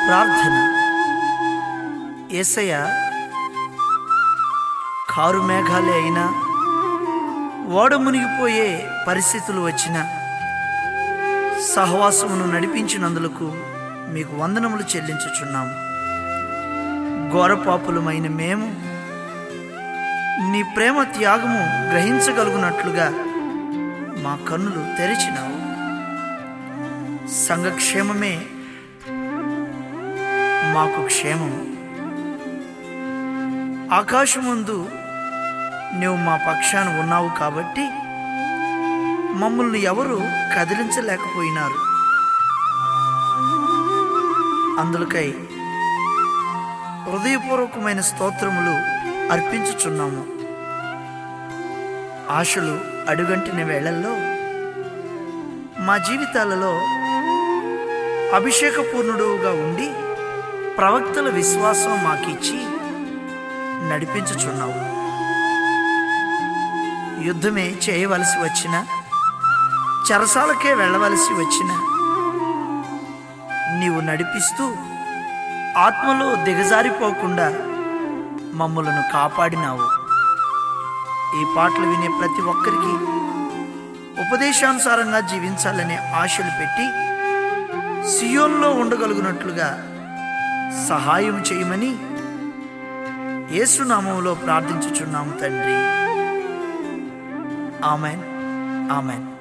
ప్రార్థన ఏసయ్య కారు మేఘాలే అయినా ఓడ మునిగిపోయే పరిస్థితులు వచ్చినా సహవాసమును నడిపించినందులకు మీకు వందనములు చెల్లించుచున్నాము ఘోరపాపులమైన మేము నీ ప్రేమ త్యాగము గ్రహించగలుగునట్లుగా మా కన్నులు తెరిచినావు సంఘక్షేమమే మాకు క్షేమం ఆకాశముందు నువ్వు మా పక్షాన ఉన్నావు కాబట్టి మమ్మల్ని ఎవరు కదిలించలేకపోయినారు అందులకై హృదయపూర్వకమైన స్తోత్రములు అర్పించుచున్నాము ఆశలు అడుగంటిన వేళల్లో మా జీవితాలలో అభిషేకపూర్ణుడుగా ఉండి ప్రవక్తల విశ్వాసం మాకిచ్చి నడిపించుచున్నావు యుద్ధమే చేయవలసి వచ్చిన చెరసాలకే వెళ్ళవలసి వచ్చిన నీవు నడిపిస్తూ ఆత్మలో దిగజారిపోకుండా మమ్మలను కాపాడినావు ఈ పాటలు వినే ప్రతి ఒక్కరికి ఉపదేశానుసారంగా జీవించాలనే ఆశలు పెట్టి సియోన్లో ఉండగలుగునట్లుగా సహాయం చేయమని యేసునామంలో ప్రార్థించుచున్నాము తండ్రి ఆమెన్ ఆమెన్